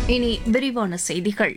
இனி விரிவான செய்திகள்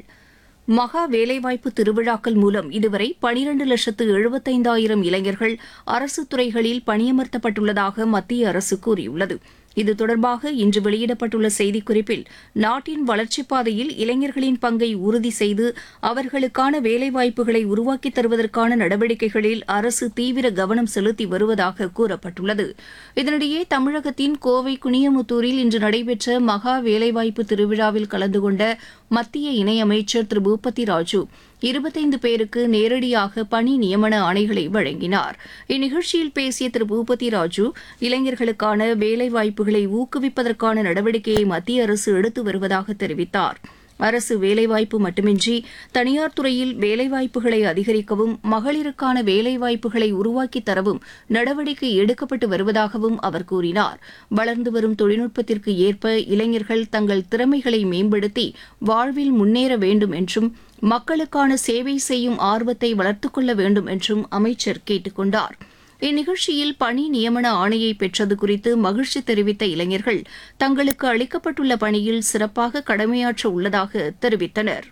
மகா வேலைவாய்ப்பு திருவிழாக்கள் மூலம் இதுவரை பனிரண்டு லட்சத்து எழுபத்தைந்தாயிரம் இளைஞர்கள் அரசு துறைகளில் பணியமர்த்தப்பட்டுள்ளதாக மத்திய அரசு கூறியுள்ளது இது தொடர்பாக இன்று வெளியிடப்பட்டுள்ள செய்திக்குறிப்பில் நாட்டின் வளர்ச்சிப் பாதையில் இளைஞர்களின் பங்கை உறுதி செய்து அவர்களுக்கான வேலைவாய்ப்புகளை உருவாக்கித் தருவதற்கான நடவடிக்கைகளில் அரசு தீவிர கவனம் செலுத்தி வருவதாக கூறப்பட்டுள்ளது இதனிடையே தமிழகத்தின் கோவை குனியமுத்தூரில் இன்று நடைபெற்ற மகா வேலைவாய்ப்பு திருவிழாவில் கலந்து கொண்ட மத்திய இணையமைச்சர் திரு பூபதி ராஜு இருபத்தைந்து பேருக்கு நேரடியாக பணி நியமன ஆணைகளை வழங்கினார் இந்நிகழ்ச்சியில் பேசிய திரு பூபதி ராஜு இளைஞர்களுக்கான வேலைவாய்ப்புகளை ஊக்குவிப்பதற்கான நடவடிக்கையை மத்திய அரசு எடுத்து வருவதாக தெரிவித்தார் அரசு வேலைவாய்ப்பு மட்டுமின்றி தனியார் துறையில் வேலைவாய்ப்புகளை அதிகரிக்கவும் மகளிருக்கான வேலைவாய்ப்புகளை உருவாக்கித் தரவும் நடவடிக்கை எடுக்கப்பட்டு வருவதாகவும் அவர் கூறினார் வளர்ந்து வரும் தொழில்நுட்பத்திற்கு ஏற்ப இளைஞர்கள் தங்கள் திறமைகளை மேம்படுத்தி வாழ்வில் முன்னேற வேண்டும் என்றும் மக்களுக்கான சேவை செய்யும் ஆர்வத்தை வளர்த்துக் கொள்ள வேண்டும் என்றும் அமைச்சர் கேட்டுக் கொண்டார் இந்நிகழ்ச்சியில் பணி நியமன ஆணையை பெற்றது குறித்து மகிழ்ச்சி தெரிவித்த இளைஞர்கள் தங்களுக்கு அளிக்கப்பட்டுள்ள பணியில் சிறப்பாக கடமையாற்ற உள்ளதாக தெரிவித்தனர்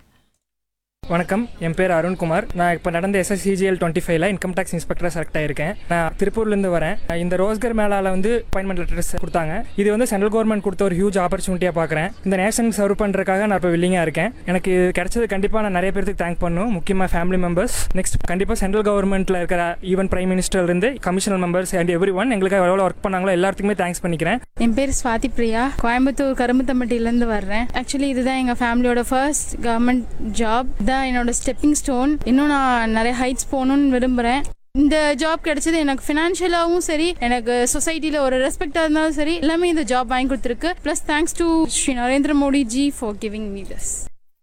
வணக்கம் என் பேர் அருண்குமார் நான் இப்போ நடந்த எஸ்எஸ்சிஜிஎல் டுவெண்ட்டி ஃபைவ்ல இன்கம் டேக்ஸ் இன்ஸ்பெக்டராக செலக்ட் ஆயிருக்கேன் நான் திருப்பூர்லேருந்து வரேன் இந்த ரோஸ்கர் மேலால வந்து அப்பாயின்மெண்ட் லெட்டர்ஸ் கொடுத்தாங்க இது வந்து சென்ட்ரல் கவர்மெண்ட் கொடுத்த ஒரு ஹியூஜ் ஆப்பர்ச்சுனிட்டியாக பார்க்குறேன் இந்த நேஷன் சர்வ் பண்ணுறதுக்காக நான் இப்போ வில்லிங்காக இருக்கேன் எனக்கு இது கிடைச்சது கண்டிப்பாக நான் நிறைய பேருக்கு தேங்க் பண்ணும் முக்கியமாக ஃபேமிலி மெம்பர்ஸ் நெக்ஸ்ட் கண்டிப்பாக சென்ட்ரல் கவர்மெண்ட்டில் இருக்கிற ஈவன் பிரைம் மினிஸ்டர்லேருந்து commissioner members and everyone எங்களுக்கு எவ்வளோ ஒர்க் பண்ணாங்களோ எல்லாத்துக்குமே தேங்க்ஸ் பண்ணிக்கிறேன் என் பேர் ஸ்வாதி பிரியா கோயம்புத்தூர் கரும்புத்தம்பட்டியிலேருந்து வர்றேன் ஆக்சுவலி இதுதான் எங்கள் ஃபேமிலியோட ஃபர்ஸ்ட் கவர்மெண்ட் ஜாப் தான் என்னோட ஸ்டெப்பிங் ஸ்டோன் இன்னும் நான் நிறைய ஹைட்ஸ் போகணும்னு விரும்புகிறேன் இந்த ஜாப் கிடைச்சது எனக்கு ஃபினான்ஷியலாகவும் சரி எனக்கு சொசைட்டியில் ஒரு ரெஸ்பெக்டாக இருந்தாலும் சரி எல்லாமே இந்த ஜாப் வாங்கி கொடுத்துருக்கு plus thanks to Sri Narendra Modi ji for giving me this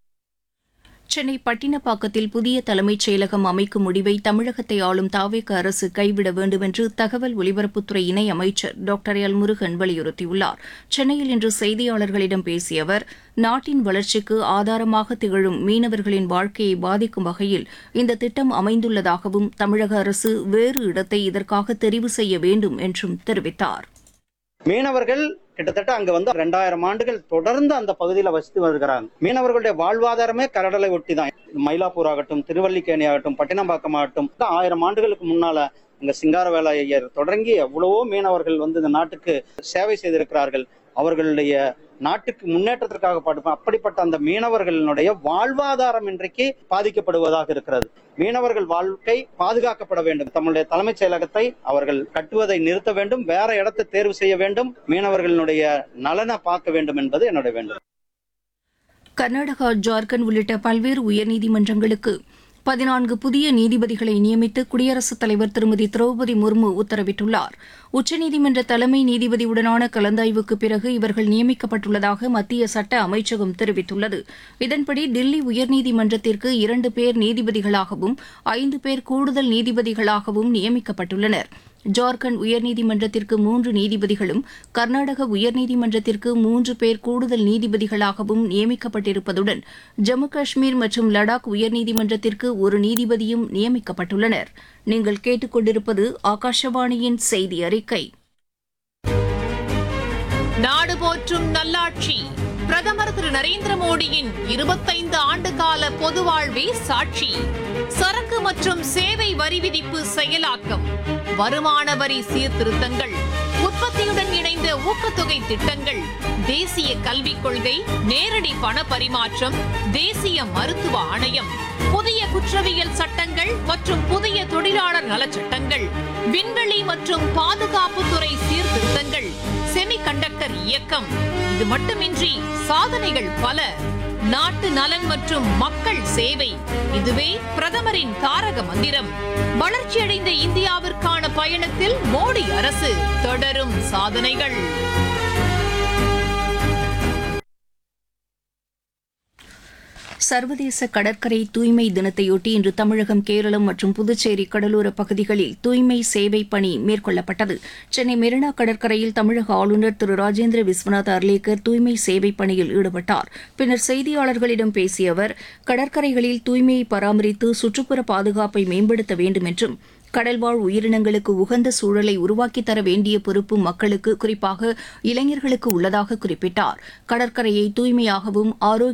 Chennai பட்டினப்பாக்கத்தில் புதிய தலைமைச் செயலகம் அமைக்கும் முடிவை தமிழகத்தை ஆளும் தாவேக அரசு கைவிட வேண்டும் என்று தகவல் ஒலிபரப்புத்துறை இணை அமைச்சர் டாக்டர் எல் முருகன் வலியுறுத்தியுள்ளார் சென்னையில் இன்று செய்தியாளர்களிடம் பேசிய அவர் நாட்டின் வளர்ச்சிக்கு ஆதாரமாக திகழும் மீனவர்களின் வாழ்க்கையை பாதிக்கும் வகையில் இந்த திட்டம் அமைந்துள்ளதாகவும் தமிழக அரசு வேறு இடத்தை இதற்காக தெரிவு செய்ய வேண்டும் என்றும் தெரிவித்தார் மீனவர்கள் கிட்டத்தட்ட அங்க வந்து ரெண்டாயிரம் ஆண்டுகள் தொடர்ந்து அந்த பகுதியில வசித்து வருகிறாங்க மீனவர்களுடைய வாழ்வாதாரமே கடலை ஒட்டி தான் மயிலாப்பூர் ஆகட்டும் திருவல்லிக்கேணி ஆகட்டும் பட்டினம்பாக்கம் ஆகட்டும் ஆயிரம் ஆண்டுகளுக்கு முன்னால அங்க சிங்காரவேல ஐயர் தொடங்கி எவ்வளவோ மீனவர்கள் வந்து இந்த நாட்டுக்கு சேவை செய்திருக்கிறார்கள் அவர்களுடைய நாட்டுக்கு முன்னேற்றத்திற்காக பாடுப்போம் அப்படிப்பட்ட அந்த மீனவர்களுடைய வாழ்வாதாரம் இன்றைக்கு பாதிக்கப்படுவதாக இருக்கிறது மீனவர்கள் வாழ்க்கை பாதுகாக்கப்பட வேண்டும் தம்முடைய தலைமைச் செயலகத்தை அவர்கள் கட்டுவதை நிறுத்த வேண்டும் வேற இடத்தை தேர்வு செய்ய வேண்டும் மீனவர்களுடைய நலனை பார்க்க வேண்டும் என்பது என்னுடைய வேண்டும் கர்நாடகா ஜார்க்கண்ட் உள்ளிட்ட பல்வேறு உயர்நீதிமன்றங்களுக்கு பதினான்கு புதிய நீதிபதிகளை நியமித்து குடியரசுத் தலைவர் திருமதி திரௌபதி முர்மு உத்தரவிட்டுள்ளார் உச்சநீதிமன்ற தலைமை நீதிபதியுடனான கலந்தாய்வுக்கு பிறகு இவர்கள் நியமிக்கப்பட்டுள்ளதாக மத்திய சட்ட அமைச்சகம் தெரிவித்துள்ளது இதன்படி தில்லி உயர்நீதிமன்றத்திற்கு இரண்டு பேர் நீதிபதிகளாகவும் ஐந்து பேர் கூடுதல் நீதிபதிகளாகவும் நியமிக்கப்பட்டுள்ளனர் ஜார்க்கண்ட் உயர்நீதிமன்றத்திற்கு மூன்று நீதிபதிகளும் கர்நாடக உயர்நீதிமன்றத்திற்கு மூன்று பேர் கூடுதல் நீதிபதிகளாகவும் நியமிக்கப்பட்டிருப்பதுடன் ஜம்மு காஷ்மீர் மற்றும் லடாக் உயர்நீதிமன்றத்திற்கு ஒரு நீதிபதியும் நியமிக்கப்பட்டுள்ளனர் நீங்கள் கேட்டுக்கொண்டிருப்பது ஆகாஷவாணியின் செய்தி அறிக்கை நாடு போற்றும் நல்லாட்சி பிரதமர் திரு நரேந்திர மோடியின் இருபத்தைந்து ஆண்டு கால பொது வாழ்வே சாட்சி சரக்கு மற்றும் சேவை வரி விதிப்பு செயலாக்கம் வருமான வரி சீர்திருத்தங்கள் உற்பத்தியுடன் இணைந்த ஊக்கத்தொகை திட்டங்கள் தேசிய கல்விக் கொள்கை நேரடி பண பரிமாற்றம் தேசிய மருத்துவ ஆணையம் புதிய குற்றவியல் சட்டங்கள் மற்றும் புதிய தொழிலாளர் நலச்சட்டங்கள் விண்வெளி மற்றும் பாதுகாப்புத்துறை சீர்திருத்தங்கள் செமிகண்டக்டர் இயக்கம் இது மட்டுமின்றி சாதனைகள் பல நாட்டு நலன் மற்றும் மக்கள் சேவை இதுவே பிரதமரின் தாரக மந்திரம் வளர்ச்சியடைந்த இந்தியாவிற்கான பயணத்தில் மோடி அரசு தொடரும் சாதனைகள் சர்வதேச கடற்கரை தூய்மை தினத்தையொட்டி இன்று தமிழகம் கேரளம் மற்றும் புதுச்சேரி கடலோர பகுதிகளில் தூய்மை சேவை பணி மேற்கொள்ளப்பட்டது சென்னை மெரினா கடற்கரையில் தமிழக ஆளுநர் திரு ராஜேந்திர விஸ்வநாத் அர்லேக்கர் தூய்மை சேவை பணியில் ஈடுபட்டார் பின்னர் செய்தியாளர்களிடம் பேசிய அவர் கடற்கரைகளில் தூய்மையை பராமரித்து சுற்றுப்புற பாதுகாப்பை மேம்படுத்த வேண்டும் என்றும் கடல்வாழ் உயிரினங்களுக்கு உகந்த சூழலை உருவாக்கித் தர வேண்டிய பொறுப்பு மக்களுக்கு குறிப்பாக இளைஞர்களுக்கு உள்ளதாக குறிப்பிட்டார் கடற்கரையை தூய்மையாகவும் ஆரோக்கிய